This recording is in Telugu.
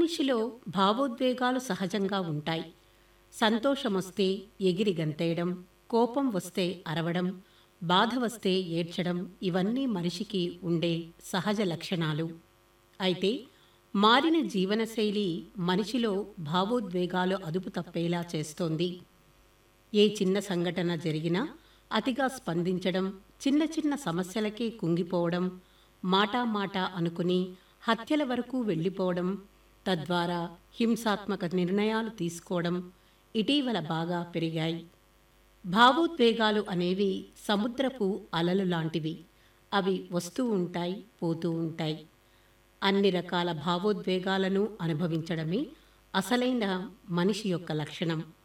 మనిషిలో భావోద్వేగాలు సహజంగా ఉంటాయి సంతోషమొస్తే ఎగిరి గంతేయడం కోపం వస్తే అరవడం బాధ వస్తే ఏడ్చడం ఇవన్నీ మనిషికి ఉండే సహజ లక్షణాలు అయితే మారిన జీవనశైలి మనిషిలో భావోద్వేగాలు అదుపు తప్పేలా చేస్తోంది ఏ చిన్న సంఘటన జరిగినా అతిగా స్పందించడం చిన్న చిన్న సమస్యలకే కుంగిపోవడం మాటా మాట అనుకుని హత్యల వరకు వెళ్ళిపోవడం తద్వారా హింసాత్మక నిర్ణయాలు తీసుకోవడం ఇటీవల బాగా పెరిగాయి భావోద్వేగాలు అనేవి సముద్రపు అలలు లాంటివి అవి వస్తూ ఉంటాయి పోతూ ఉంటాయి అన్ని రకాల భావోద్వేగాలను అనుభవించడమే అసలైన మనిషి యొక్క లక్షణం